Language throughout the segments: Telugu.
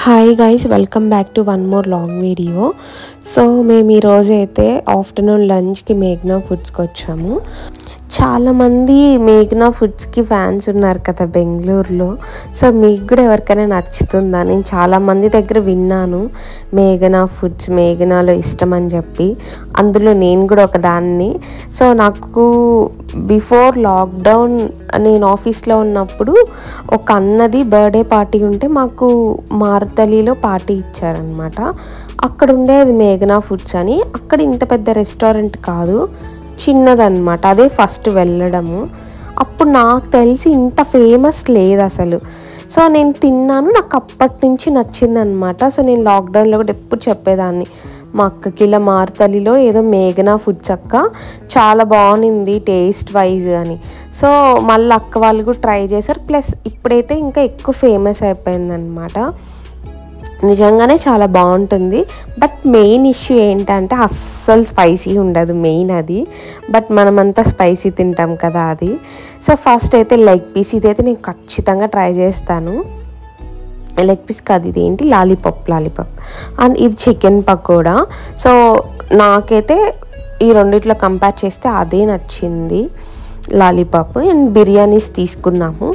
hi guys welcome back to one more long video so మేము ఈరోజు అయితే ఆఫ్టర్నూన్ లంచ్కి మేఘ్నా ఫుడ్స్కి వచ్చాము చాలామంది మేఘ్నా ఫుడ్స్కి ఫ్యాన్స్ ఉన్నారు కదా బెంగళూరులో సో మీకు కూడా ఎవరికైనా నచ్చుతుందా నేను చాలామంది దగ్గర విన్నాను మేఘనా ఫుడ్స్ మేఘనాలో ఇష్టం అని చెప్పి అందులో నేను కూడా ఒక దాన్ని సో నాకు బిఫోర్ లాక్డౌన్ నేను ఆఫీస్లో ఉన్నప్పుడు ఒక అన్నది బర్త్డే పార్టీ ఉంటే మాకు మారుతలిలో పార్టీ ఇచ్చారనమాట అక్కడ ఉండేది మేఘనా ఫుడ్స్ అని అక్కడ ఇంత పెద్ద రెస్టారెంట్ కాదు చిన్నదన్నమాట అదే ఫస్ట్ వెళ్ళడము అప్పుడు నాకు తెలిసి ఇంత ఫేమస్ లేదు అసలు సో నేను తిన్నాను నాకు అప్పటి నుంచి నచ్చిందనమాట సో నేను లాక్డౌన్లో కూడా ఎప్పుడు చెప్పేదాన్ని మా అక్కకి ఇలా మారుతలిలో ఏదో మేఘనా ఫుడ్స్ అక్క చాలా బాగుంది టేస్ట్ వైజ్ అని సో మళ్ళీ అక్క వాళ్ళు కూడా ట్రై చేశారు ప్లస్ ఇప్పుడైతే ఇంకా ఎక్కువ ఫేమస్ అయిపోయిందనమాట నిజంగానే చాలా బాగుంటుంది బట్ మెయిన్ ఇష్యూ ఏంటంటే అస్సలు స్పైసీ ఉండదు మెయిన్ అది బట్ మనమంతా స్పైసీ తింటాం కదా అది సో ఫస్ట్ అయితే లెగ్ పీస్ ఇదైతే నేను ఖచ్చితంగా ట్రై చేస్తాను లెగ్ పీస్ కాదు ఇది ఏంటి లాలీపాప్ లాలీపాప్ అండ్ ఇది చికెన్ పకోడా సో నాకైతే ఈ రెండిట్లో కంపేర్ చేస్తే అదే నచ్చింది లాలీపాప్ అండ్ బిర్యానీస్ తీసుకున్నాము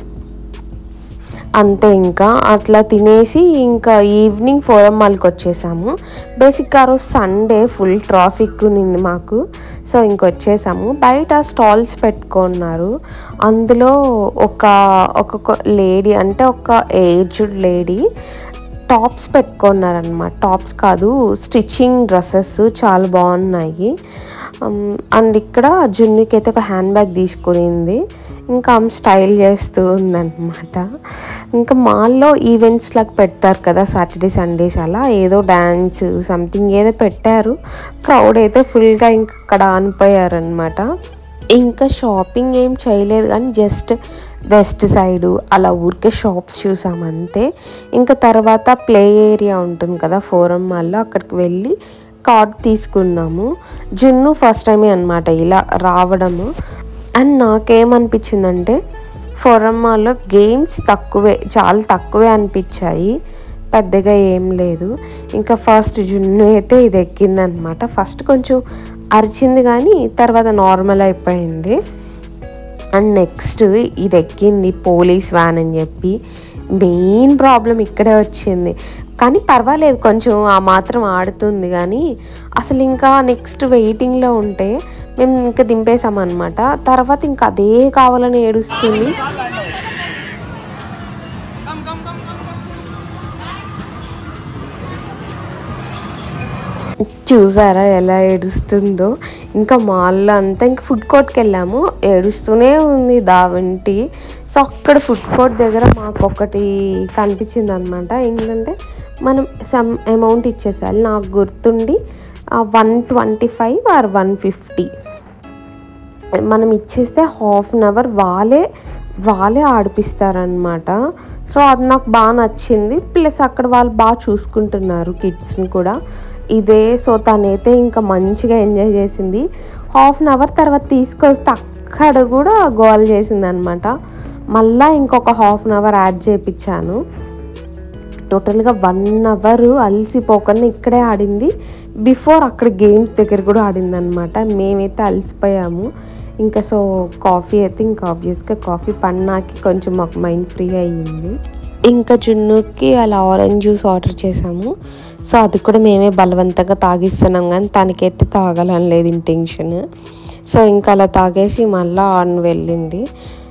అంతే ఇంకా అట్లా తినేసి ఇంకా ఈవినింగ్ ఫోరం మాల్కి వచ్చేసాము బేసిక్గా ఆ రోజు సండే ఫుల్ ట్రాఫిక్ ఉన్నింది మాకు సో ఇంకొచ్చేసాము బయట స్టాల్స్ పెట్టుకున్నారు అందులో ఒక ఒక్కొక్క లేడీ అంటే ఒక ఏజ్డ్ లేడీ టాప్స్ పెట్టుకున్నారనమాట టాప్స్ కాదు స్టిచ్చింగ్ డ్రెస్సెస్ చాలా బాగున్నాయి అండ్ ఇక్కడ జున్నుకి అయితే ఒక హ్యాండ్ బ్యాగ్ తీసుకునింది ఇంకా ఆమె స్టైల్ చేస్తూ ఉందన్నమాట ఇంకా మాల్లో ఈవెంట్స్ లాగా పెడతారు కదా సాటర్డే సండేస్ అలా ఏదో డ్యాన్స్ సంథింగ్ ఏదో పెట్టారు క్రౌడ్ అయితే ఫుల్గా ఇంకా అక్కడ అనిపోయారనమాట ఇంకా షాపింగ్ ఏం చేయలేదు కానీ జస్ట్ వెస్ట్ సైడు అలా ఊరికే షాప్స్ చూసాం అంతే ఇంకా తర్వాత ప్లే ఏరియా ఉంటుంది కదా ఫోరం మాల్లో అక్కడికి వెళ్ళి కార్డ్ తీసుకున్నాము జున్ను ఫస్ట్ టైమే అనమాట ఇలా రావడము అండ్ నాకేమనిపించిందంటే ఫోరం మాల్లో గేమ్స్ తక్కువే చాలా తక్కువే అనిపించాయి పెద్దగా ఏం లేదు ఇంకా ఫస్ట్ జున్ను అయితే ఇది ఎక్కిందనమాట ఫస్ట్ కొంచెం అరిచింది కానీ తర్వాత నార్మల్ అయిపోయింది అండ్ నెక్స్ట్ ఇది ఎక్కింది పోలీస్ వ్యాన్ అని చెప్పి మెయిన్ ప్రాబ్లం ఇక్కడే వచ్చింది కానీ పర్వాలేదు కొంచెం ఆ మాత్రం ఆడుతుంది కానీ అసలు ఇంకా నెక్స్ట్ వెయిటింగ్లో ఉంటే మేము ఇంకా దింపేసామన్నమాట తర్వాత ఇంకా అదే కావాలని ఏడుస్తుంది చూసారా ఎలా ఏడుస్తుందో ఇంకా మాల్లో అంతా ఇంకా ఫుడ్ కోర్ట్కి వెళ్ళాము ఏడుస్తూనే ఉంది దావెంటి సో అక్కడ ఫుడ్ కోర్ట్ దగ్గర మాకు ఒకటి కనిపించింది అనమాట ఏంటంటే మనం సమ్ అమౌంట్ ఇచ్చేసాలి నాకు గుర్తుండి one twenty five or one fifty మనం ఇచ్చేస్తే హాఫ్ అన్ అవర్ వాళ్ళే వాళ్ళే ఆడిపిస్తారనమాట సో అది నాకు బాగా నచ్చింది ప్లస్ అక్కడ వాళ్ళు బాగా చూసుకుంటున్నారు కిడ్స్ని కూడా ఇదే సో తనైతే ఇంకా మంచిగా ఎంజాయ్ చేసింది హాఫ్ అన్ అవర్ తర్వాత తీసుకొస్తే అక్కడ కూడా గోల్ చేసింది అనమాట మళ్ళీ ఇంకొక హాఫ్ అన్ అవర్ యాడ్ చేయించాను టోటల్గా వన్ అవర్ అలసిపోకుండా ఇక్కడే ఆడింది బిఫోర్ అక్కడ గేమ్స్ దగ్గర కూడా ఆడింది అనమాట మేమైతే అలసిపోయాము ఇంకా సో కాఫీ అయితే ఇంకా ఆబ్వియస్గా కాఫీ పన్నాకి కొంచెం మాకు మైండ్ ఫ్రీ అయ్యింది ఇంకా జున్నుకి అలా ఆరెంజ్ జ్యూస్ ఆర్డర్ చేసాము సో అది కూడా మేమే బలవంతంగా తాగిస్తున్నాం కానీ తనకైతే తాగాలని లేదు ఇంటెన్షన్ సో ఇంకా అలా తాగేసి మళ్ళీ ఆన్ వెళ్ళింది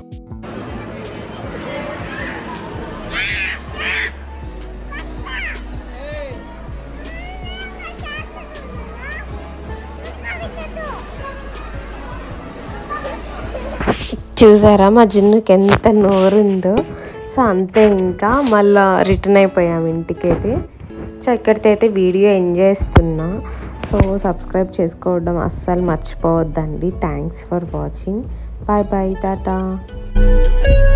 చూసారా మా జున్నుకి ఎంత నోరుందో సో అంతే ఇంకా మళ్ళా రిటర్న్ అయిపోయాము ఇంటికైతే సో ఇక్కడితో అయితే వీడియో ఎంజాయ్ చేస్తున్నా సో సబ్స్క్రైబ్ చేసుకోవడం అస్సలు మర్చిపోవద్దండి thanks for watching bye bye Tata